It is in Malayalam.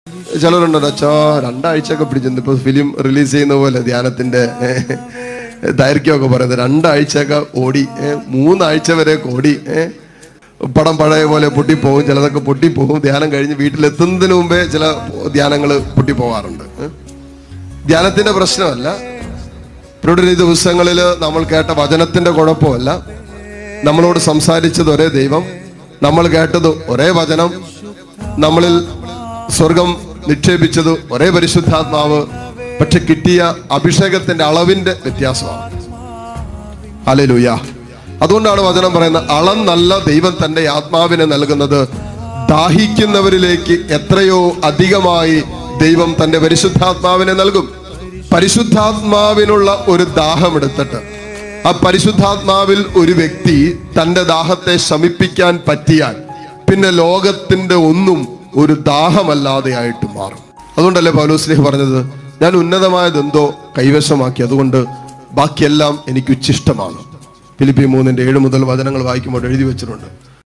ചിലരുണ്ടോ അച്ഛാ രണ്ടാഴ്ചയൊക്കെ പിടിച്ചിട്ടുണ്ട് ഇപ്പൊ ഫിലിം റിലീസ് ചെയ്യുന്ന പോലെ ധ്യാനത്തിന്റെ ഏഹ്, ദൈർഘ്യമൊക്കെ പറയുന്നത് രണ്ടാഴ്ചയൊക്കെ ഓടി ഏഹ്, മൂന്നാഴ്ച വരെ ഓടി ഏഹ്. പടം പഴയ പോലെ പൊട്ടിപ്പോകും ചിലതൊക്കെ പൊട്ടിപ്പോകും ധ്യാനം കഴിഞ്ഞ് വീട്ടിലെത്തുന്നതിന് മുമ്പേ ചില ധ്യാനങ്ങൾ പൊട്ടിപ്പോകാറുണ്ട് ഏഹ്. ധ്യാനത്തിന്റെ പ്രശ്നമല്ല ഇവിടെ ഈ ദിവസങ്ങളിൽ നമ്മൾ കേട്ട വചനത്തിന്റെ കുഴപ്പമല്ല നമ്മളോട് സംസാരിച്ചത് ഒരേ ദൈവം നമ്മൾ കേട്ടത് ഒരേ വചനം നമ്മളിൽ സ്വർഗം നിക്ഷേപിച്ചത് ഒരേ പരിശുദ്ധാത്മാവ് പക്ഷെ കിട്ടിയ അഭിഷേകത്തിന്റെ അളവിന്റെ വ്യത്യാസമാണ് അലലുയ അതുകൊണ്ടാണ് വചനം പറയുന്നത് അളന്നല്ല ദൈവം തന്റെ ആത്മാവിനെ നൽകുന്നത് ദാഹിക്കുന്നവരിലേക്ക് എത്രയോ അധികമായി ദൈവം തന്റെ പരിശുദ്ധാത്മാവിനെ നൽകും പരിശുദ്ധാത്മാവിനുള്ള ഒരു ദാഹം എടുത്തിട്ട് ആ പരിശുദ്ധാത്മാവിൽ ഒരു വ്യക്തി തന്റെ ദാഹത്തെ ശമിപ്പിക്കാൻ പറ്റിയാൽ പിന്നെ ലോകത്തിന്റെ ഒന്നും ഒരു ദാഹമല്ലാതെ ആയിട്ട് മാറും അതുകൊണ്ടല്ലേ പൗലോസ്ലിഹ് പറഞ്ഞത് ഞാൻ ഉന്നതമായതെന്തോ കൈവശമാക്കി അതുകൊണ്ട് ബാക്കിയെല്ലാം എനിക്ക് ഉച്ചിഷ്ടമാണ് ഫിലിപ്പി മൂന്നിന്റെ ഏഴ് മുതൽ വചനങ്ങൾ വായിക്കുമ്പോൾ എഴുതി വെച്ചിട്ടുണ്ട്